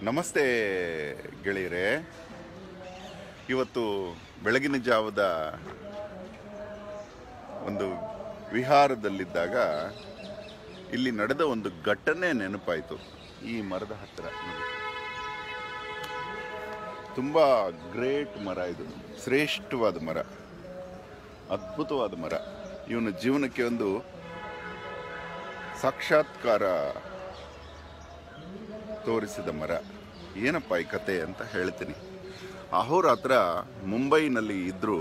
ನಮಸ್ತೆ ಗೆಳೆಯರೇ ಇವತ್ತು ಬೆಳಗಿನ ಜಾವದ ಒಂದು ವಿಹಾರದಲ್ಲಿದ್ದಾಗ ಇಲ್ಲಿ ನಡೆದ ಒಂದು ಘಟನೆ ನೆನಪಾಯಿತು ಈ ಮರದ ಹತ್ತಿರ ನೋಡಿ ತುಂಬ ಗ್ರೇಟ್ ಮರ ಇದು ಶ್ರೇಷ್ಠವಾದ ಮರ ಅದ್ಭುತವಾದ ಮರ ಇವನ ಜೀವನಕ್ಕೆ ಒಂದು ಸಾಕ್ಷಾತ್ಕಾರ ತೋರಿಸಿದ ಮರ ಏನಪ್ಪ ಈ ಕತೆ ಅಂತ ಹೇಳ್ತೀನಿ ಅಹೋರಾತ್ರ ಮುಂಬೈನಲ್ಲಿ ಇದ್ದರೂ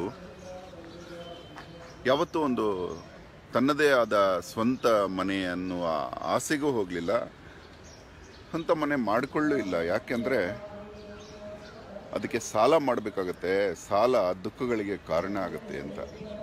ಯಾವತ್ತೂ ಒಂದು ತನ್ನದೇ ಆದ ಸ್ವಂತ ಮನೆ ಅನ್ನುವ ಆಸೆಗೂ ಹೋಗಲಿಲ್ಲ ಸ್ವಂತ ಮನೆ ಮಾಡಿಕೊಳ್ಳೂ ಇಲ್ಲ ಯಾಕೆಂದರೆ ಅದಕ್ಕೆ ಸಾಲ ಮಾಡಬೇಕಾಗತ್ತೆ ಸಾಲ ದುಃಖಗಳಿಗೆ ಕಾರಣ ಆಗುತ್ತೆ ಅಂತ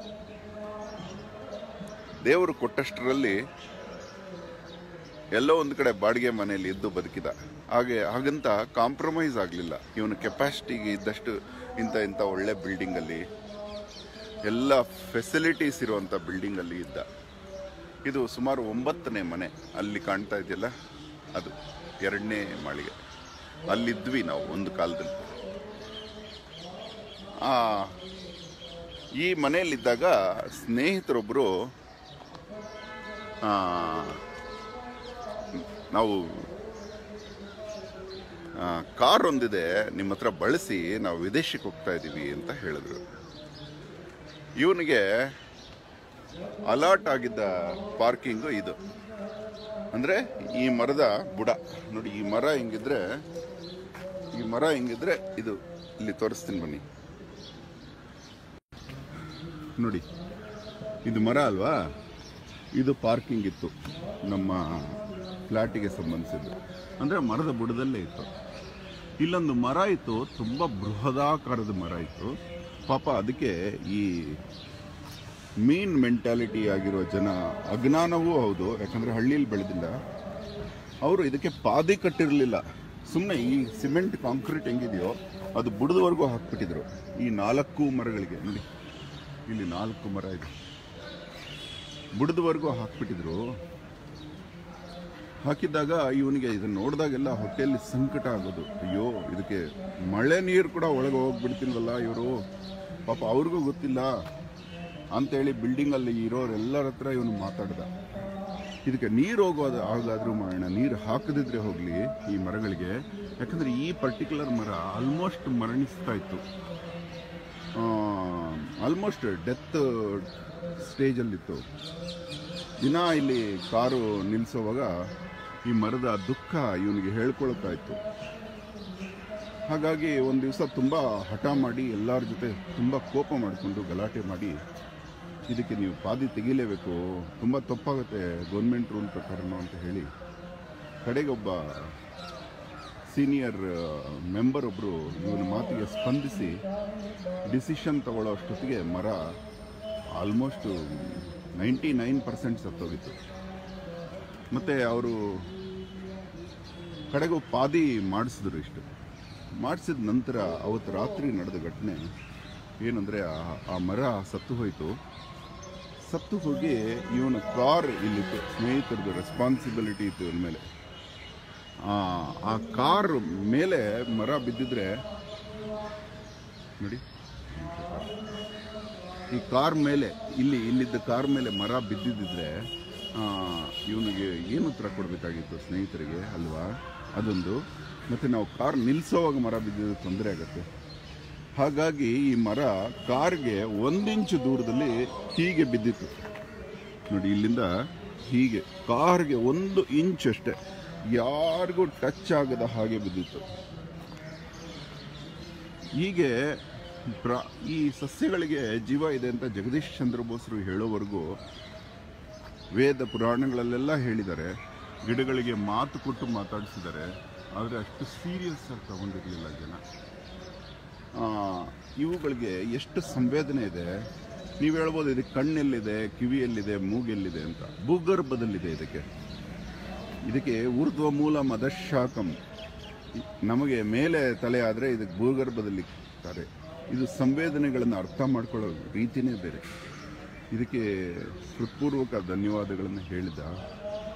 ದೇವರು ಕೊಟ್ಟಷ್ಟರಲ್ಲಿ ಎಲ್ಲೋ ಒಂದು ಕಡೆ ಬಾಡಿಗೆ ಮನೆಯಲ್ಲಿ ಇದ್ದು ಬದುಕಿದ ಹಾಗೆ ಹಾಗಂತ ಕಾಂಪ್ರಮೈಸ್ ಆಗಲಿಲ್ಲ ಇವನ ಕೆಪಾಸಿಟಿಗೆ ಇದ್ದಷ್ಟು ಇಂಥ ಇಂಥ ಒಳ್ಳೆ ಬಿಲ್ಡಿಂಗಲ್ಲಿ ಎಲ್ಲ ಫೆಸಿಲಿಟೀಸ್ ಇರುವಂಥ ಬಿಲ್ಡಿಂಗಲ್ಲಿ ಇದ್ದ ಇದು ಸುಮಾರು ಒಂಬತ್ತನೇ ಮನೆ ಅಲ್ಲಿ ಕಾಣ್ತಾ ಇದೆಯಲ್ಲ ಅದು ಎರಡನೇ ಮಾಳಿಗೆ ಅಲ್ಲಿದ್ವಿ ನಾವು ಒಂದು ಕಾಲದಲ್ಲಿ ಆ, ಈ ಮನೆಯಲ್ಲಿದ್ದಾಗ ಸ್ನೇಹಿತರೊಬ್ಬರು ನಾವು ಆ, ಕಾರ್ ಒಂದಿದೆ ನಿಮ್ಮ ಹತ್ರ ಬಳಸಿ ನಾವು ವಿದೇಶಕ್ಕೆ ಹೋಗ್ತಾ ಇದ್ದೀವಿ ಅಂತ ಹೇಳಿದ್ರು ಇವನಿಗೆ ಅಲಾಟ್ ಆಗಿದ್ದ ಪಾರ್ಕಿಂಗು ಇದು ಅಂದರೆ ಈ ಮರದ ಬುಡ ನೋಡಿ ಈ ಮರ ಹಿಂಗಿದ್ರೆ ಈ ಮರ ಹಿಂಗಿದ್ರೆ ಇದು ಇಲ್ಲಿ ತೋರಿಸ್ತೀನಿ ಬನ್ನಿ ನೋಡಿ ಇದು ಮರ ಅಲ್ವಾ ಇದು ಪಾರ್ಕಿಂಗ್ ಇತ್ತು ನಮ್ಮ ಫ್ಲ್ಯಾಟಿಗೆ ಸಂಬಂಧಿಸಿದ್ದು ಅಂದರೆ ಮರದ ಬುಡದಲ್ಲೇ ಇತ್ತು ಇಲ್ಲೊಂದು ಮರ ಇತ್ತು ತುಂಬ ಬೃಹದಾಕಾರದ ಮರ ಇತ್ತು ಪಾಪ ಅದಕ್ಕೆ ಈ ಮೀನ್ ಮೆಂಟಾಲಿಟಿ ಆಗಿರೋ ಜನ ಅಜ್ಞಾನವೂ ಹೌದು ಯಾಕಂದರೆ ಹಳ್ಳಿಯಲ್ಲಿ ಬೆಳೆದಿಲ್ಲ ಅವರು ಇದಕ್ಕೆ ಪಾದಿ ಕಟ್ಟಿರಲಿಲ್ಲ ಸುಮ್ಮನೆ ಈ ಸಿಮೆಂಟ್ ಕಾಂಕ್ರೀಟ್ ಹೆಂಗಿದೆಯೋ ಅದು ಬುಡದವರೆಗೂ ಹಾಕ್ಬಿಟ್ಟಿದ್ರು ಈ ನಾಲ್ಕು ಮರಗಳಿಗೆ ನೋಡಿ ಇಲ್ಲಿ ನಾಲ್ಕು ಮರ ಇದೆ ಬುಡದವರೆಗೂ ಹಾಕ್ಬಿಟ್ಟಿದ್ರು ಹಾಕಿದ್ದಾಗ ಇವನಿಗೆ ಇದನ್ನ ನೋಡಿದಾಗೆಲ್ಲ ಹೊಟ್ಟೆಯಲ್ಲಿ ಸಂಕಟ ಆಗೋದು ಅಯ್ಯೋ ಇದಕ್ಕೆ ಮಳೆ ನೀರು ಕೂಡ ಒಳಗೆ ಹೋಗ್ಬಿಡ್ತಿಲ್ವಲ್ಲ ಇವರು ಪಾಪ ಅವ್ರಿಗೂ ಗೊತ್ತಿಲ್ಲ ಅಂತೇಳಿ ಬಿಲ್ಡಿಂಗಲ್ಲಿ ಇರೋರೆಲ್ಲರ ಹತ್ರ ಇವನು ಮಾತಾಡ್ದ ಇದಕ್ಕೆ ನೀರು ಹೋಗೋದು ಆಗಾದ್ರೂ ಮಾಡೋಣ ನೀರು ಹಾಕದಿದ್ರೆ ಹೋಗಲಿ ಈ ಮರಗಳಿಗೆ ಯಾಕಂದರೆ ಈ ಪರ್ಟಿಕ್ಯುಲರ್ ಮರ ಆಲ್ಮೋಸ್ಟ್ ಮರಣಿಸ್ತಾ ಇತ್ತು ಆಲ್ಮೋಸ್ಟ್ ಡೆತ್ ಸ್ಟೇಜಲ್ಲಿತ್ತು ದಿನ ಇಲ್ಲಿ ಕಾರು ನಿಲ್ಲಿಸೋವಾಗ ಈ ಮರದ ದುಃಖ ಇವನಿಗೆ ಹೇಳ್ಕೊಳ್ತಾ ಇತ್ತು ಹಾಗಾಗಿ ಒಂದು ದಿವಸ ತುಂಬ ಹಠ ಮಾಡಿ ಎಲ್ಲರ ಜೊತೆ ತುಂಬ ಕೋಪ ಮಾಡಿಕೊಂಡು ಗಲಾಟೆ ಮಾಡಿ ಇದಕ್ಕೆ ನೀವು ಪಾದಿ ತೆಗಿಲೇಬೇಕು ತುಂಬ ತಪ್ಪಾಗುತ್ತೆ ಗೌರ್ಮೆಂಟ್ ರೂಲ್ ಪ್ರಕಾರನೂ ಅಂತ ಹೇಳಿ ಕಡೆಗೊಬ್ಬ ಸೀನಿಯರ್ ಮೆಂಬರ್ ಒಬ್ಬರು ಇವನ ಮಾತಿಗೆ ಸ್ಪಂದಿಸಿ ಡಿಸಿಷನ್ ತಗೊಳ್ಳೋ ಅಷ್ಟೊತ್ತಿಗೆ ಮರ ಆಲ್ಮೋಸ್ಟು ನೈಂಟಿ ನೈನ್ ಪರ್ಸೆಂಟ್ ಸತ್ತೋಗಿತ್ತು ಮತ್ತು ಅವರು ಕಡೆಗೂ ಪಾದಿ ಮಾಡಿಸಿದ್ರು ಇಷ್ಟು ಮಾಡಿಸಿದ ನಂತರ ಅವತ್ತು ರಾತ್ರಿ ನಡೆದ ಘಟನೆ ಏನಂದರೆ ಆ ಮರ ಸತ್ತು ಹೋಯಿತು ಸತ್ತು ಹೋಗಿ ಇವನ ಕಾರ್ ಇಲ್ಲಿತ್ತು ಸ್ನೇಹಿತರದ್ದು ರೆಸ್ಪಾನ್ಸಿಬಿಲಿಟಿ ಇತ್ತು ಇವನ ಮೇಲೆ ಆ, ಆ ಕಾರ್ ಮೇಲೆ ಮರ ಬಿದ್ದಿದ್ರೆ ನೋಡಿ ಈ ಕಾರ್ ಮೇಲೆ ಇಲ್ಲಿ ಇಲ್ಲಿದ್ದ ಕಾರ್ ಮೇಲೆ ಮರ ಬಿದ್ದಿದ್ದಿದ್ರೆ ಇವನಿಗೆ ಏನು ಉತ್ತರ ಕೊಡಬೇಕಾಗಿತ್ತು ಸ್ನೇಹಿತರಿಗೆ ಅಲ್ವಾ ಅದೊಂದು ಮತ್ತು ನಾವು ಕಾರ್ ನಿಲ್ಲಿಸೋವಾಗ ಮರ ಬಿದ್ದಿದ್ದು ತೊಂದರೆ ಆಗುತ್ತೆ ಹಾಗಾಗಿ ಈ ಮರ ಕಾರ್ಗೆ ಒಂದಿಂಚು ದೂರದಲ್ಲಿ ಹೀಗೆ ಬಿದ್ದಿತ್ತು ನೋಡಿ ಇಲ್ಲಿಂದ ಹೀಗೆ ಕಾರ್ಗೆ ಒಂದು ಇಂಚ್ ಅಷ್ಟೇ ಯಾರಿಗೂ ಟಚ್ ಆಗದ ಹಾಗೆ ಬಿದ್ದಿತ್ತು ಹೀಗೆ ಪ್ರ ಈ ಸಸ್ಯಗಳಿಗೆ ಜೀವ ಇದೆ ಅಂತ ಜಗದೀಶ್ ಚಂದ್ರ ಬೋಸ್ರು ಹೇಳೋವರೆಗೂ ವೇದ ಪುರಾಣಗಳಲ್ಲೆಲ್ಲ ಹೇಳಿದ್ದಾರೆ ಗಿಡಗಳಿಗೆ ಮಾತು ಕೊಟ್ಟು ಮಾತಾಡಿಸಿದ್ದಾರೆ ಆದರೆ ಅಷ್ಟು ಸೀರಿಯಸ್ ಆಗಿ ತಗೊಂಡಿರಲಿಲ್ಲ ಜನ ಆ, ಇವುಗಳಿಗೆ ಎಷ್ಟು ಸಂವೇದನೆ ಇದೆ ನೀವು ಹೇಳ್ಬೋದು ಇದಕ್ಕೆ ಕಣ್ಣೆಲ್ಲಿದೆ ಕಿವಿಯಲ್ಲಿದೆ ಮೂಗೆಲ್ಲಿದೆ ಅಂತ ಭೂಗರ್ಭದಲ್ಲಿದೆ ಇದಕ್ಕೆ ಇದಕ್ಕೆ ಊರ್ಧ್ವ ಮೂಲ ಮದಶಾಕಂ ನಮಗೆ ಮೇಲೆ ತಲೆ ಆದರೆ ಇದಕ್ಕೆ ಭೂಗರ್ಭದಲ್ಲಿ ತಾರೆ ಇದು ಸಂವೇದನೆಗಳನ್ನು ಅರ್ಥ ಮಾಡ್ಕೊಳ್ಳೋ ರೀತಿನೇ ಬೇರೆ ಇದಕ್ಕೆ ಹೃತ್ಪೂರ್ವಕ ಧನ್ಯವಾದಗಳನ್ನು ಹೇಳಿದ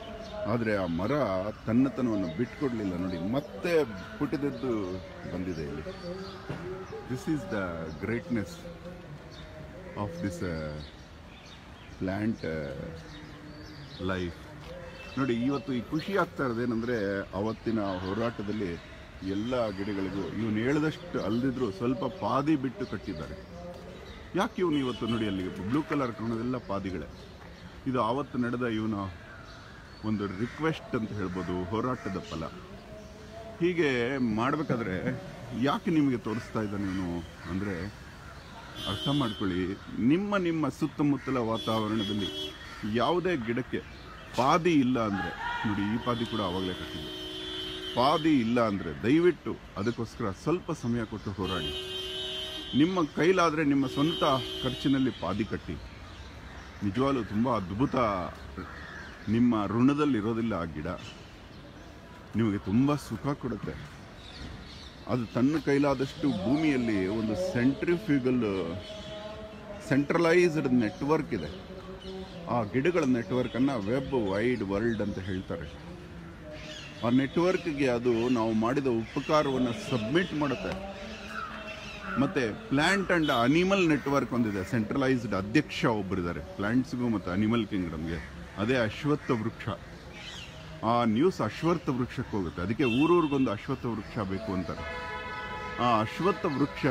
ಆದರೆ ಆ ಮರ ತನ್ನತನವನ್ನು ಬಿಟ್ಕೊಡ್ಲಿಲ್ಲ ನೋಡಿ ಮತ್ತೆ ಪುಟಿದದ್ದು ಬಂದಿದೆ ಇಲ್ಲಿ this is the greatness of this plant life ನೋಡಿ ಇವತ್ತು ಈ ಖುಷಿ ಆಗ್ತಾ ಇರೋದೇನೆಂದರೆ ಅವತ್ತಿನ ಹೋರಾಟದಲ್ಲಿ ಎಲ್ಲ ಗಿಡಗಳಿಗೂ ಇವನು ಹೇಳಿದಷ್ಟು ಅಲ್ದಿದ್ರು ಸ್ವಲ್ಪ ಪಾದಿ ಬಿಟ್ಟು ಕಟ್ಟಿದ್ದಾರೆ ಯಾಕೆ ಇವನು ಇವತ್ತು ನೋಡಿ ಅಲ್ಲಿ ಬ್ಲೂ ಕಲರ್ ಕಾಣೋದೆಲ್ಲ ಪಾದಿಗಳೇ ಇದು ಆವತ್ತು ನಡೆದ ಇವನ ಒಂದು ರಿಕ್ವೆಸ್ಟ್ ಅಂತ ಹೇಳ್ಬೋದು ಹೋರಾಟದ ಫಲ ಹೀಗೆ ಮಾಡಬೇಕಾದ್ರೆ ಯಾಕೆ ನಿಮಗೆ ತೋರಿಸ್ತಾ ಇದ್ದಾನೆ ಇವನು ಅಂದರೆ ಅರ್ಥ ಮಾಡ್ಕೊಳ್ಳಿ ನಿಮ್ಮ ನಿಮ್ಮ ಸುತ್ತಮುತ್ತಲ ವಾತಾವರಣದಲ್ಲಿ ಯಾವುದೇ ಗಿಡಕ್ಕೆ ಪಾದಿ ಇಲ್ಲ ಅಂದರೆ ನೋಡಿ ಈ ಪಾದಿ ಕೂಡ ಆವಾಗಲೇ ಕಟ್ಟಿದೆ ಪಾದಿ ಇಲ್ಲ ಅಂದರೆ ದಯವಿಟ್ಟು ಅದಕ್ಕೋಸ್ಕರ ಸ್ವಲ್ಪ ಸಮಯ ಕೊಟ್ಟು ಹೋರಾಡಿ ನಿಮ್ಮ ಕೈಲಾದರೆ ನಿಮ್ಮ ಸ್ವಂತ ಖರ್ಚಿನಲ್ಲಿ ಪಾದಿ ಕಟ್ಟಿ ನಿಜವಾಗ್ಲೂ ತುಂಬ ಅದ್ಭುತ ನಿಮ್ಮ ಋಣದಲ್ಲಿರೋದಿಲ್ಲ ಆ ಗಿಡ ನಿಮಗೆ ತುಂಬ ಸುಖ ಕೊಡುತ್ತೆ ಅದು ತನ್ನ ಕೈಲಾದಷ್ಟು ಭೂಮಿಯಲ್ಲಿ ಒಂದು ಸೆಂಟ್ರಿಫ್ಯೂಗಲ್ ಸೆಂಟ್ರಲೈಸ್ಡ್ ನೆಟ್ವರ್ಕ್ ಇದೆ ಆ ಗಿಡಗಳ ನೆಟ್ವರ್ಕನ್ನು ವೆಬ್ ವೈಡ್ ವರ್ಲ್ಡ್ ಅಂತ ಹೇಳ್ತಾರೆ ಆ ನೆಟ್ವರ್ಕ್ಗೆ ಅದು ನಾವು ಮಾಡಿದ ಉಪಕಾರವನ್ನು ಸಬ್ಮಿಟ್ ಮಾಡುತ್ತೆ ಮತ್ತೆ ಪ್ಲಾಂಟ್ ಅಂಡ್ ಅನಿಮಲ್ ನೆಟ್ವರ್ಕ್ ಒಂದಿದೆ ಸೆಂಟ್ರಲೈಸ್ಡ್ ಅಧ್ಯಕ್ಷ ಒಬ್ಬರಿದ್ದಾರೆ ಪ್ಲಾಂಟ್ಸ್ಗೂ ಮತ್ತು ಅನಿಮಲ್ ಕಿಂಗ್ಡಮ್ಗೆ ಅದೇ ಅಶ್ವತ್ಥ ವೃಕ್ಷ ಆ ನ್ಯೂಸ್ ಅಶ್ವತ್ಥ ವೃಕ್ಷಕ್ಕೆ ಹೋಗುತ್ತೆ ಅದಕ್ಕೆ ಊರೂರಿಗೊಂದು ಅಶ್ವತ್ಥ ವೃಕ್ಷ ಬೇಕು ಅಂತಾರೆ ಆ ಅಶ್ವತ್ಥ ವೃಕ್ಷ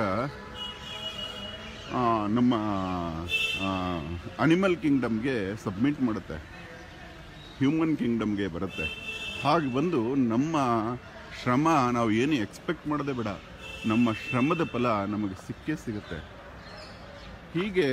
ಆ, ನಮ್ಮ ಅನಿಮಲ್ ಕಿಂಗ್ಡಮ್ಗೆ ಸಬ್ಮಿಟ್ ಮಾಡುತ್ತೆ ಹ್ಯೂಮನ್ ಕಿಂಗ್ಡಮ್ಗೆ ಬರುತ್ತೆ ಹಾಗೆ ಬಂದು ನಮ್ಮ ಶ್ರಮ ನಾವು ಏನು ಎಕ್ಸ್ಪೆಕ್ಟ್ ಮಾಡೋದೇ ಬೇಡ ನಮ್ಮ ಶ್ರಮದ ಫಲ ನಮಗೆ ಸಿಕ್ಕೇ ಸಿಗುತ್ತೆ ಹೀಗೆ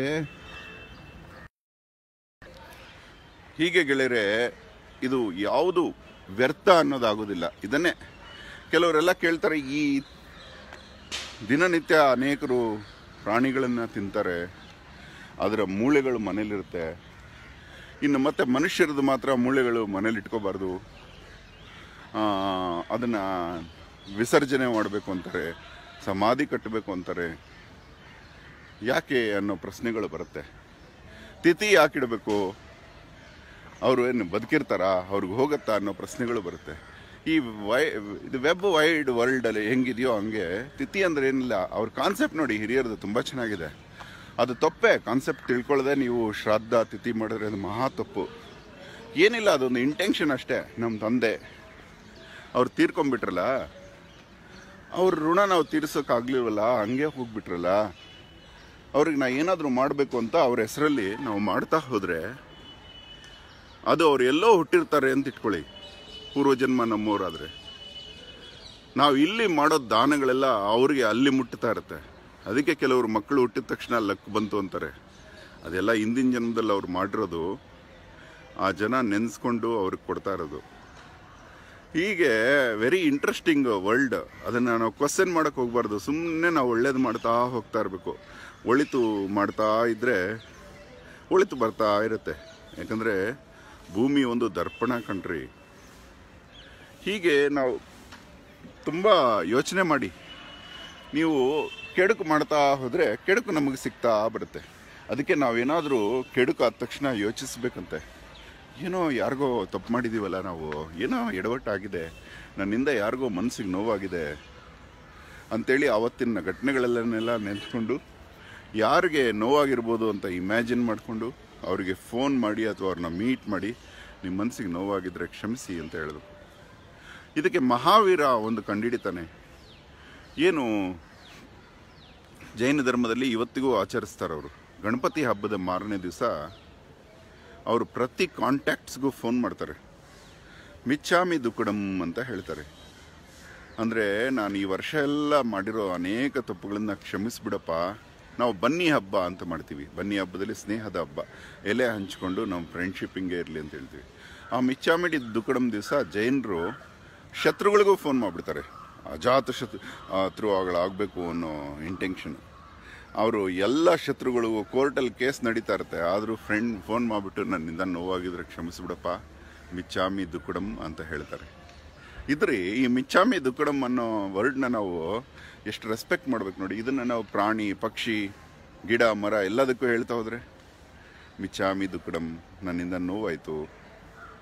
ಹೀಗೆ ಗೆಳೆಯರೆ ಇದು ಯಾವುದು ವ್ಯರ್ಥ ಅನ್ನೋದಾಗೋದಿಲ್ಲ ಇದನ್ನೇ ಕೆಲವರೆಲ್ಲ ಕೇಳ್ತಾರೆ ಈ ದಿನನಿತ್ಯ ಅನೇಕರು ಪ್ರಾಣಿಗಳನ್ನು ತಿಂತಾರೆ ಅದರ ಮೂಳೆಗಳು ಮನೇಲಿರುತ್ತೆ ಇನ್ನು ಮತ್ತೆ ಮನುಷ್ಯರದ್ದು ಮಾತ್ರ ಮೂಳೆಗಳು ಮನೇಲಿ ಇಟ್ಕೋಬಾರ್ದು ಅದನ್ನು ವಿಸರ್ಜನೆ ಮಾಡಬೇಕು ಅಂತಾರೆ ಸಮಾಧಿ ಕಟ್ಟಬೇಕು ಅಂತಾರೆ ಯಾಕೆ ಅನ್ನೋ ಪ್ರಶ್ನೆಗಳು ಬರುತ್ತೆ ತಿಥಿ ಯಾಕಿಡಬೇಕು ಅವರು ಏನು ಬದುಕಿರ್ತಾರಾ ಅವ್ರಿಗೆ ಹೋಗುತ್ತಾ ಅನ್ನೋ ಪ್ರಶ್ನೆಗಳು ಬರುತ್ತೆ ಈ ವೈ ಇದು ವೆಬ್ ವೈಡ್ ವರ್ಲ್ಡಲ್ಲಿ ಹೆಂಗಿದೆಯೋ ಹಂಗೆ ತಿಥಿ ಅಂದ್ರೆ ಏನಿಲ್ಲ ಅವ್ರ ಕಾನ್ಸೆಪ್ಟ್ ನೋಡಿ ಹಿರಿಯರದು ತುಂಬ ಚೆನ್ನಾಗಿದೆ ಅದು ತಪ್ಪೇ ಕಾನ್ಸೆಪ್ಟ್ ತಿಳ್ಕೊಳ್ಳದೆ ನೀವು ಶ್ರಾದ್ದ ತಿಥಿ ಮಾಡಿದ್ರೆ ಅದು ಮಹಾ ತಪ್ಪು ಏನಿಲ್ಲ ಅದೊಂದು ಇಂಟೆನ್ಷನ್ ಅಷ್ಟೇ ನಮ್ಮ ತಂದೆ ಅವ್ರು ತೀರ್ಕೊಂಡ್ಬಿಟ್ರಲ್ಲ ಅವ್ರ ಋಣ ನಾವು ತೀರ್ಸೋಕ್ಕಾಗ್ಲಿಲ್ವಲ್ಲ ಹಂಗೆ ಹೋಗ್ಬಿಟ್ರಲ್ಲ ಅವ್ರಿಗೆ ನಾ ಏನಾದರೂ ಮಾಡಬೇಕು ಅಂತ ಅವ್ರ ಹೆಸರಲ್ಲಿ ನಾವು ಮಾಡ್ತಾ ಹೋದರೆ ಅದು ಅವ್ರು ಎಲ್ಲೋ ಹುಟ್ಟಿರ್ತಾರೆ ಅಂತ ಇಟ್ಕೊಳ್ಳಿ ಪೂರ್ವಜನ್ಮ ನಮ್ಮವರಾದರೆ ನಾವು ಇಲ್ಲಿ ಮಾಡೋ ದಾನಗಳೆಲ್ಲ ಅವ್ರಿಗೆ ಅಲ್ಲಿ ಮುಟ್ತಾ ಇರುತ್ತೆ ಅದಕ್ಕೆ ಕೆಲವರು ಮಕ್ಕಳು ಹುಟ್ಟಿದ ತಕ್ಷಣ ಲಕ್ ಬಂತು ಅಂತಾರೆ ಅದೆಲ್ಲ ಹಿಂದಿನ ಜನ್ಮದಲ್ಲಿ ಅವ್ರು ಮಾಡಿರೋದು ಆ ಜನ ನೆನೆಸ್ಕೊಂಡು ಅವ್ರಿಗೆ ಕೊಡ್ತಾ ಇರೋದು ಹೀಗೆ ವೆರಿ ಇಂಟ್ರೆಸ್ಟಿಂಗ್ ವರ್ಲ್ಡ್ ಅದನ್ನು ನಾವು ಕ್ವಶನ್ ಮಾಡೋಕ್ಕೆ ಹೋಗ್ಬಾರ್ದು ಸುಮ್ಮನೆ ನಾವು ಒಳ್ಳೇದು ಮಾಡ್ತಾ ಹೋಗ್ತಾ ಇರಬೇಕು ಒಳಿತು ಮಾಡ್ತಾ ಇದ್ದರೆ ಒಳಿತು ಬರ್ತಾ ಇರುತ್ತೆ ಯಾಕಂದರೆ ಭೂಮಿ ಒಂದು ದರ್ಪಣ ಕಣ್ರಿ ಹೀಗೆ ನಾವು ತುಂಬ ಯೋಚನೆ ಮಾಡಿ ನೀವು ಕೆಡುಕು ಮಾಡ್ತಾ ಹೋದರೆ ಕೆಡುಕು ನಮಗೆ ಸಿಗ್ತಾ ಬರುತ್ತೆ ಅದಕ್ಕೆ ನಾವೇನಾದರೂ ಕೆಡುಕು ಆದ ತಕ್ಷಣ ಯೋಚಿಸ್ಬೇಕಂತೆ ಏನೋ ಯಾರಿಗೋ ತಪ್ಪು ಮಾಡಿದ್ದೀವಲ್ಲ ನಾವು ಏನೋ ಎಡವಟ್ಟಾಗಿದೆ ನನ್ನಿಂದ ಯಾರಿಗೋ ಮನಸ್ಸಿಗೆ ನೋವಾಗಿದೆ ಅಂಥೇಳಿ ಆವತ್ತಿನ ಘಟನೆಗಳನ್ನೆಲ್ಲ ನೆನೆಸ್ಕೊಂಡು ಯಾರಿಗೆ ನೋವಾಗಿರ್ಬೋದು ಅಂತ ಇಮ್ಯಾಜಿನ್ ಮಾಡಿಕೊಂಡು ಅವರಿಗೆ ಫೋನ್ ಮಾಡಿ ಅಥವಾ ಅವ್ರನ್ನ ಮೀಟ್ ಮಾಡಿ ನಿಮ್ಮ ಮನಸ್ಸಿಗೆ ನೋವಾಗಿದ್ದರೆ ಕ್ಷಮಿಸಿ ಅಂತ ಹೇಳಿದ್ರು ಇದಕ್ಕೆ ಮಹಾವೀರ ಒಂದು ಕಂಡಿಡಿತಾನೆ ಏನು ಜೈನ ಧರ್ಮದಲ್ಲಿ ಇವತ್ತಿಗೂ ಆಚರಿಸ್ತಾರೆ ಅವರು ಗಣಪತಿ ಹಬ್ಬದ ಮಾರನೇ ದಿವಸ ಅವರು ಪ್ರತಿ ಕಾಂಟ್ಯಾಕ್ಟ್ಸ್ಗೂ ಫೋನ್ ಮಾಡ್ತಾರೆ ಮಿಚ್ಚಾಮಿ ದುಕ್ಕಡಂ ಅಂತ ಹೇಳ್ತಾರೆ ಅಂದರೆ ನಾನು ಈ ವರ್ಷ ಎಲ್ಲ ಮಾಡಿರೋ ಅನೇಕ ತಪ್ಪುಗಳನ್ನು ಕ್ಷಮಿಸ್ಬಿಡಪ್ಪ ನಾವು ಬನ್ನಿ ಹಬ್ಬ ಅಂತ ಮಾಡ್ತೀವಿ ಬನ್ನಿ ಹಬ್ಬದಲ್ಲಿ ಸ್ನೇಹದ ಹಬ್ಬ ಎಲೆ ಹಂಚ್ಕೊಂಡು ನಮ್ಮ ಫ್ರೆಂಡ್ಶಿಪ್ಪಿಂಗೆ ಇರಲಿ ಅಂತ ಹೇಳ್ತೀವಿ ಆ ಮಿಚ್ಚಾಮಿಡಿ ದುಕ್ಕಡಂ ದಿವಸ ಜೈನರು ಶತ್ರುಗಳಿಗೂ ಫೋನ್ ಮಾಡಿಬಿಡ್ತಾರೆ ಅಜಾತ ಶತ್ರು ಶತ್ರುಗಳಾಗಬೇಕು ಅನ್ನೋ ಇಂಟೆನ್ಷನ್ ಅವರು ಎಲ್ಲ ಶತ್ರುಗಳಿಗೂ ಕೋರ್ಟಲ್ಲಿ ಕೇಸ್ ನಡೀತಾ ಇರುತ್ತೆ ಆದರೂ ಫ್ರೆಂಡ್ ಫೋನ್ ಮಾಡಿಬಿಟ್ಟು ನನ್ನಿಂದ ನೋವಾಗಿದ್ರೆ ಕ್ಷಮಿಸ್ಬಿಡಪ್ಪ ಮಿಚ್ಚಾಮಿ ದುಕ್ಕಡಂ ಅಂತ ಹೇಳ್ತಾರೆ ಇದ್ರಿ ಈ ಮಿಚ್ಚಾಮಿ ದುಕ್ಕಡಂ ಅನ್ನೋ ವರ್ಡ್ನ ನಾವು ಎಷ್ಟು ರೆಸ್ಪೆಕ್ಟ್ ಮಾಡ್ಬೇಕು ನೋಡಿ ಇದನ್ನು ನಾವು ಪ್ರಾಣಿ ಪಕ್ಷಿ ಗಿಡ ಮರ ಎಲ್ಲದಕ್ಕೂ ಹೇಳ್ತಾ ಹೋದರೆ ಮಿಚ್ಚಾಮಿ ದುಕ್ಕಡಂ ನನ್ನಿಂದ ನೋವಾಯಿತು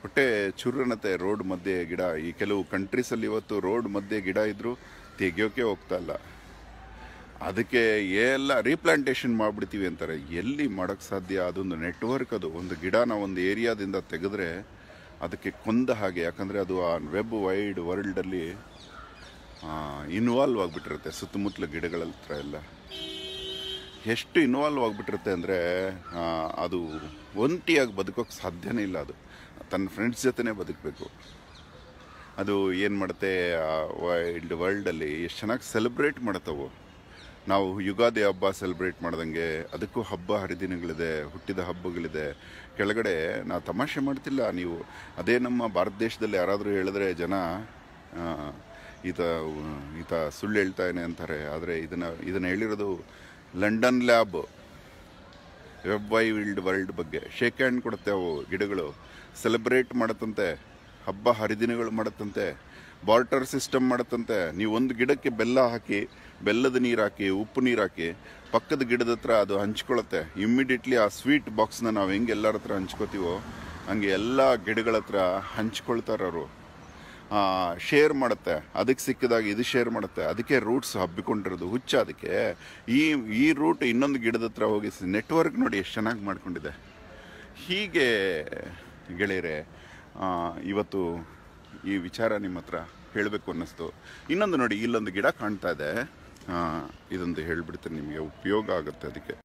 ಹೊಟ್ಟೆ ಚುರ್ರನತೆ ರೋಡ್ ಮಧ್ಯೆ ಗಿಡ ಈ ಕೆಲವು ಕಂಟ್ರೀಸಲ್ಲಿ ಇವತ್ತು ರೋಡ್ ಮಧ್ಯೆ ಗಿಡ ಇದ್ರೂ ತೆಗಿಯೋಕೆ ಹೋಗ್ತಾ ಇಲ್ಲ ಅದಕ್ಕೆ ಎಲ್ಲ ರೀಪ್ಲಾಂಟೇಶನ್ ಮಾಡಿಬಿಡ್ತೀವಿ ಅಂತಾರೆ ಎಲ್ಲಿ ಮಾಡೋಕ್ಕೆ ಸಾಧ್ಯ ಅದೊಂದು ನೆಟ್ವರ್ಕ್ ಅದು ಒಂದು ಗಿಡನ ಒಂದು ಏರಿಯಾದಿಂದ ತೆಗೆದ್ರೆ ಅದಕ್ಕೆ ಕೊಂದ ಹಾಗೆ ಯಾಕಂದರೆ ಅದು ಆ ವೆಬ್ ವೈಡ್ ವರ್ಲ್ಡಲ್ಲಿ ಇನ್ವಾಲ್ವ್ ಆಗಿಬಿಟ್ಟಿರುತ್ತೆ ಸುತ್ತಮುತ್ತಲ ಗಿಡಗಳ ಹತ್ರ ಎಲ್ಲ ಎಷ್ಟು ಇನ್ವಾಲ್ವ್ ಆಗಿಬಿಟ್ಟಿರುತ್ತೆ ಅಂದರೆ ಅದು ಒಂಟಿಯಾಗಿ ಬದುಕೋಕೆ ಸಾಧ್ಯನೇ ಇಲ್ಲ ಅದು ತನ್ನ ಫ್ರೆಂಡ್ಸ್ ಜೊತೆನೇ ಬದುಕಬೇಕು ಅದು ಏನು ಮಾಡುತ್ತೆ ವೈಲ್ಡ್ ವರ್ಲ್ಡಲ್ಲಿ ಎಷ್ಟು ಚೆನ್ನಾಗಿ ಸೆಲೆಬ್ರೇಟ್ ಮಾಡುತ್ತವು ನಾವು ಯುಗಾದಿ ಹಬ್ಬ ಸೆಲೆಬ್ರೇಟ್ ಮಾಡ್ದಂಗೆ ಅದಕ್ಕೂ ಹಬ್ಬ ಹರಿದಿನಗಳಿದೆ ಹುಟ್ಟಿದ ಹಬ್ಬಗಳಿದೆ ಕೆಳಗಡೆ ನಾವು ತಮಾಷೆ ಮಾಡ್ತಿಲ್ಲ ನೀವು ಅದೇ ನಮ್ಮ ಭಾರತ ದೇಶದಲ್ಲಿ ಯಾರಾದರೂ ಹೇಳಿದ್ರೆ ಜನ ಆ, ಈತ ಈತ ಸುಳ್ಳು ಹೇಳ್ತಾನೆ ಅಂತಾರೆ ಆದರೆ ಇದನ್ನು ಇದನ್ನು ಹೇಳಿರೋದು London lab web wild world ಬಗ್ಗೆ ಶೇಕ್ ಹ್ಯಾಂಡ್ ಕೊಡುತ್ತೆ ಅವು ಗಿಡಗಳು ಸೆಲೆಬ್ರೇಟ್ ಮಾಡತ್ತಂತೆ ಹಬ್ಬ ಹರಿದಿನಗಳು ಮಾಡತ್ತಂತೆ ಬಾರ್ಟರ್ ಸಿಸ್ಟಮ್ ಮಾಡತ್ತಂತೆ ನೀವು ಒಂದು ಗಿಡಕ್ಕೆ ಬೆಲ್ಲ ಹಾಕಿ ಬೆಲ್ಲದ ನೀರು ಹಾಕಿ ಉಪ್ಪು ನೀರು ಹಾಕಿ ಪಕ್ಕದ ಗಿಡದ ಹತ್ರ ಅದು ಹಂಚ್ಕೊಳತ್ತೆ ಇಮ್ಮಿಡಿಯೇಟ್ಲಿ ಆ ಸ್ವೀಟ್ ಬಾಕ್ಸ್ನ ನಾವು ಹೆಂಗೆ ಎಲ್ಲರ ಹತ್ರ ಹಂಚ್ಕೋತೀವೋ ಹಂಗೆ ಎಲ್ಲ ಗಿಡಗಳ ಹತ್ರ ಹಂಚ್ಕೊಳ್ತಾರೆ ಅವರು ಶೇರ್ ಮಾಡುತ್ತೆ ಅದಕ್ಕೆ ಸಿಕ್ಕಿದಾಗ ಇದು ಶೇರ್ ಮಾಡುತ್ತೆ ಅದಕ್ಕೆ ರೂಟ್ಸ್ ಹಬ್ಬಿಕೊಂಡಿರೋದು ಹುಚ್ಚ ಅದಕ್ಕೆ ಈ ಈ ರೂಟ್ ಇನ್ನೊಂದು ಗಿಡದ ಹತ್ರ ಹೋಗಿ ನೆಟ್ವರ್ಕ್ ನೋಡಿ ಎಷ್ಟು ಚೆನ್ನಾಗಿ ಮಾಡ್ಕೊಂಡಿದೆ ಹೀಗೆ ಗೆಳೆಯರೆ ಆ, ಇವತ್ತು ಈ ವಿಚಾರ ನಿಮ್ಮ ಹತ್ರ ಹೇಳಬೇಕು ಅನ್ನಿಸ್ತು ಇನ್ನೊಂದು ನೋಡಿ ಇಲ್ಲೊಂದು ಗಿಡ ಕಾಣ್ತಾ ಇದೆ ಆ, ಇದೊಂದು ಹೇಳ್ಬಿಡ್ತೀನಿ ನಿಮಗೆ ಉಪಯೋಗ ಆಗುತ್ತೆ ಅದಕ್ಕೆ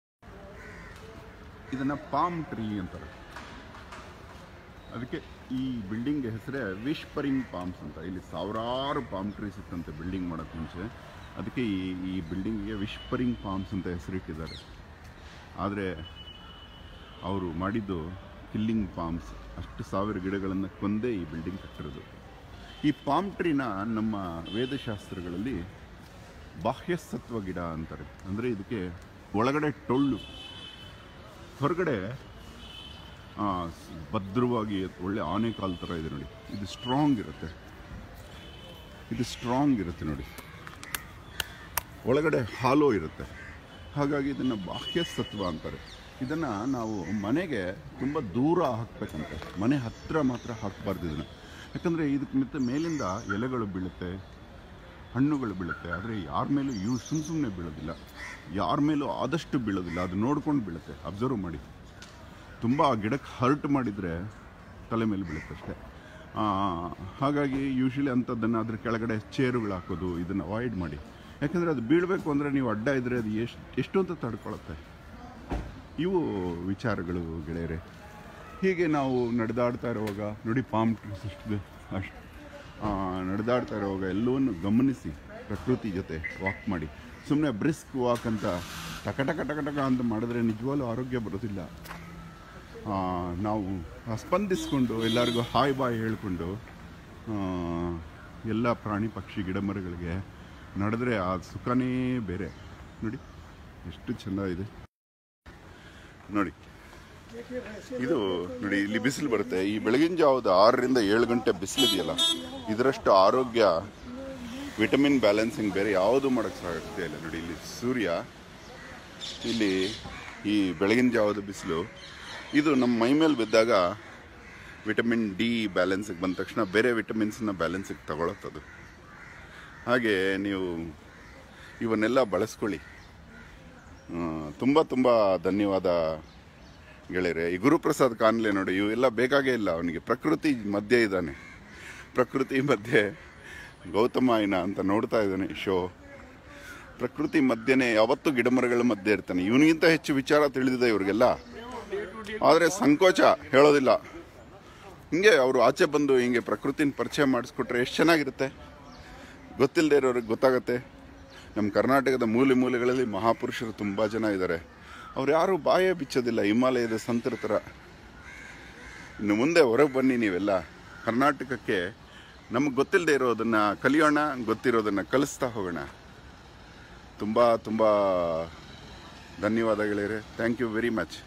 ಇದನ್ನ ಪಾಮ್ ಟ್ರೀ ಅಂತಾರೆ ಅದಕ್ಕೆ ಈ ಬಿಲ್ಡಿಂಗ್ ಹೆಸರೇ ವಿಶ್ಪರಿಂಗ್ ಪಾಮ್ಸ್ ಅಂತ ಇಲ್ಲಿ ಸಾವಿರಾರು ಪಾಮ್ ಟ್ರೀಸ್ ಇತ್ತಂತೆ ಬಿಲ್ಡಿಂಗ್ ಮಾಡೋಕ್ಕೆ ಮುಂಚೆ ಅದಕ್ಕೆ ಈ ಈ ಬಿಲ್ಡಿಂಗ್ಗೆ ವಿಶ್ಪರಿಂಗ್ ಪಾಮ್ಸ್ ಅಂತ ಹೆಸರಿಟ್ಟಿದ್ದಾರೆ ಆದರೆ ಅವರು ಮಾಡಿದ್ದು ಕಿಲ್ಲಿಂಗ್ ಪಾಮ್ಸ್ ಅಷ್ಟು ಸಾವಿರ ಗಿಡಗಳನ್ನು ಕೊಂದೇ ಈ ಬಿಲ್ಡಿಂಗ್ ಕಟ್ಟಿರೋದು ಈ ಪಾಮ್ ಟ್ರೀನ ನಮ್ಮ ವೇದಶಾಸ್ತ್ರಗಳಲ್ಲಿ ಬಾಹ್ಯಸತ್ವ ಗಿಡ ಅಂತಾರೆ ಅಂದರೆ ಇದಕ್ಕೆ ಒಳಗಡೆ ಟೊಳ್ಳು ಹೊರಗಡೆ ಆ, ಸ್- ಭದ್ರವಾಗಿ ಒಳ್ಳೆ ಆನೆಕಾಲ್ ಥರ ಇದೆ ನೋಡಿ ಇದು ಸ್ಟ್ರಾಂಗ್ ಇರುತ್ತೆ ಇದು ಸ್ಟ್ರಾಂಗ್ ಇರುತ್ತೆ ನೋಡಿ ಒಳಗಡೆ ಹಾಲೋ ಇರುತ್ತೆ ಹಾಗಾಗಿ ಇದನ್ನು ಬಾಹ್ಯ ಸತ್ವ ಅಂತಾರೆ ಇದನ್ನು ನಾವು ಮನೆಗೆ ತುಂಬ ದೂರ ಹಾಕಬೇಕಂತೆ ಮನೆ ಹತ್ತಿರ ಮಾತ್ರ ಹಾಕಬಾರ್ದು ಇದನ್ನು ಯಾಕಂದರೆ ಇದಕ್ಕೆ ಮತ್ತೆ ಮೇಲಿಂದ ಎಲೆಗಳು ಬೀಳುತ್ತೆ ಹಣ್ಣುಗಳು ಬೀಳುತ್ತೆ ಆದರೆ ಯಾರ ಮೇಲೂ ಇವು ಸುಮ್ಮ ಸುಮ್ಮನೆ ಬೀಳೋದಿಲ್ಲ ಯಾರ ಮೇಲೂ ಆದಷ್ಟು ಬೀಳೋದಿಲ್ಲ ಅದು ನೋಡ್ಕೊಂಡು ಬೀಳುತ್ತೆ ಅಬ್ಸರ್ವ್ ಮಾಡಿ ತುಂಬ ಆ ಗಿಡಕ್ಕೆ ಹರ್ಟ್ ಮಾಡಿದರೆ ತಲೆ ಮೇಲೆ ಬೀಳುತ್ತೆ ಅಷ್ಟೇ ಆ, ಹಾಗಾಗಿ ಯೂಶ್ವಲಿ ಅಂಥದ್ದನ್ನು ಅದ್ರ ಕೆಳಗಡೆ ಚೇರುಗಳು ಹಾಕೋದು ಇದನ್ನು ಅವಾಯ್ಡ್ ಮಾಡಿ ಯಾಕಂದರೆ ಅದು ಬೀಳಬೇಕು ಅಂದರೆ ನೀವು ಅಡ್ಡ ಇದ್ದರೆ ಅದು ಎಷ್ಟು ಎಷ್ಟು ಅಂತ ತಡ್ಕೊಳುತ್ತೆ ಇವು ವಿಚಾರಗಳು ಗೆಳೆಯರೆ ಹೀಗೆ ನಾವು ನಡೆದಾಡ್ತಾ ಇರುವಾಗ ನೋಡಿ ಪಾಮ್ ಟ್ರೀಸ್ ಎಷ್ಟಿದೆ ಅಷ್ಟು ನಡೆದಾಡ್ತಾ ಇರುವಾಗ ಎಲ್ಲವನ್ನು ಗಮನಿಸಿ ಪ್ರಕೃತಿ ಜೊತೆ ವಾಕ್ ಮಾಡಿ ಸುಮ್ಮನೆ ಬ್ರಿಸ್ಕ್ ವಾಕ್ ಅಂತ ಟಕ ಟಕ ಟಕ ಟಕ ಅಂತ ಮಾಡಿದ್ರೆ ನಿಜವಾಗ್ಲೂ ಆರೋಗ್ಯ ಬರೋದಿಲ್ಲ ಆ, ನಾವು ಸ್ಪಂದಿಸ್ಕೊಂಡು ಎಲ್ಲರಿಗೂ ಹಾಯ್ ಬಾಯ್ ಹೇಳಿಕೊಂಡು ಎಲ್ಲ ಪ್ರಾಣಿ ಪಕ್ಷಿ ಗಿಡ ಮರಗಳಿಗೆ ನಡೆದ್ರೆ ಆ ಸುಖನೇ ಬೇರೆ ನೋಡಿ ಎಷ್ಟು ಚೆಂದ ಇದೆ ನೋಡಿ ಇದು ನೋಡಿ ಇಲ್ಲಿ ಬಿಸಿಲು ಬರುತ್ತೆ ಈ ಬೆಳಗಿನ ಜಾವದ ಆರರಿಂದ ಏಳು ಗಂಟೆ ಬಿಸಿಲಿದೆಯಲ್ಲ ಇದರಷ್ಟು ಆರೋಗ್ಯ ವಿಟಮಿನ್ ಬ್ಯಾಲೆನ್ಸಿಂಗ್ ಬೇರೆ ಯಾವುದು ಮಾಡೋಕ್ಕೆ ಸಾಧ್ಯ ಇಲ್ಲ ನೋಡಿ ಇಲ್ಲಿ ಸೂರ್ಯ ಇಲ್ಲಿ ಈ ಬೆಳಗಿನ ಜಾವದ ಬಿಸಿಲು ಇದು ನಮ್ಮ ಮೈ ಮೇಲೆ ಬಿದ್ದಾಗ ವಿಟಮಿನ್ ಡಿ ಬ್ಯಾಲೆನ್ಸಿಗೆ ಬಂದ ತಕ್ಷಣ ಬೇರೆ ವಿಟಮಿನ್ಸನ್ನ ಬ್ಯಾಲೆನ್ಸಿಗೆ ತಗೊಳತ್ತದು ಹಾಗೆ ನೀವು ಇವನ್ನೆಲ್ಲ ಬಳಸ್ಕೊಳ್ಳಿ ತುಂಬ ತುಂಬ ಧನ್ಯವಾದ ಗೆಳೆಯರೆ ಈ ಗುರುಪ್ರಸಾದ್ ಕಾನ್ಲೆ ನೋಡಿ ಇವೆಲ್ಲ ಬೇಕಾಗೇ ಇಲ್ಲ ಅವನಿಗೆ ಪ್ರಕೃತಿ ಮಧ್ಯೆ ಇದ್ದಾನೆ ಪ್ರಕೃತಿ ಮಧ್ಯೆ ಗೌತಮಾಯನ ಅಂತ ನೋಡ್ತಾ ಇದ್ದಾನೆ ಶೋ ಪ್ರಕೃತಿ ಮಧ್ಯೆನೇ ಯಾವತ್ತೂ ಗಿಡಮರಗಳ ಮಧ್ಯೆ ಇರ್ತಾನೆ ಇವನಿಗಿಂತ ಹೆಚ್ಚು ವಿಚಾರ ತಿಳಿದಿದೆ ಇವ್ರಿಗೆಲ್ಲ ಆದರೆ ಸಂಕೋಚ ಹೇಳೋದಿಲ್ಲ ಹಿಂಗೆ ಅವರು ಆಚೆ ಬಂದು ಹಿಂಗೆ ಪ್ರಕೃತಿನ ಪರಿಚಯ ಮಾಡಿಸ್ಕೊಟ್ರೆ ಎಷ್ಟು ಚೆನ್ನಾಗಿರುತ್ತೆ ಗೊತ್ತಿಲ್ಲದೆ ಇರೋರಿಗೆ ಗೊತ್ತಾಗತ್ತೆ ನಮ್ಮ ಕರ್ನಾಟಕದ ಮೂಲೆ ಮೂಲೆಗಳಲ್ಲಿ ಮಹಾಪುರುಷರು ತುಂಬ ಜನ ಇದ್ದಾರೆ ಅವ್ರು ಯಾರು ಬಾಯೇ ಬಿಚ್ಚೋದಿಲ್ಲ ಹಿಮಾಲಯದ ಸಂತರ ಥರ ಇನ್ನು ಮುಂದೆ ಹೊರಗೆ ಬನ್ನಿ ನೀವೆಲ್ಲ ಕರ್ನಾಟಕಕ್ಕೆ ನಮಗೆ ಗೊತ್ತಿಲ್ಲದೆ ಇರೋದನ್ನು ಕಲಿಯೋಣ ಗೊತ್ತಿರೋದನ್ನು ಕಲಿಸ್ತಾ ಹೋಗೋಣ ತುಂಬ ತುಂಬ ಧನ್ಯವಾದಗಳಿರೆ ಥ್ಯಾಂಕ್ ಯು ವೆರಿ ಮಚ್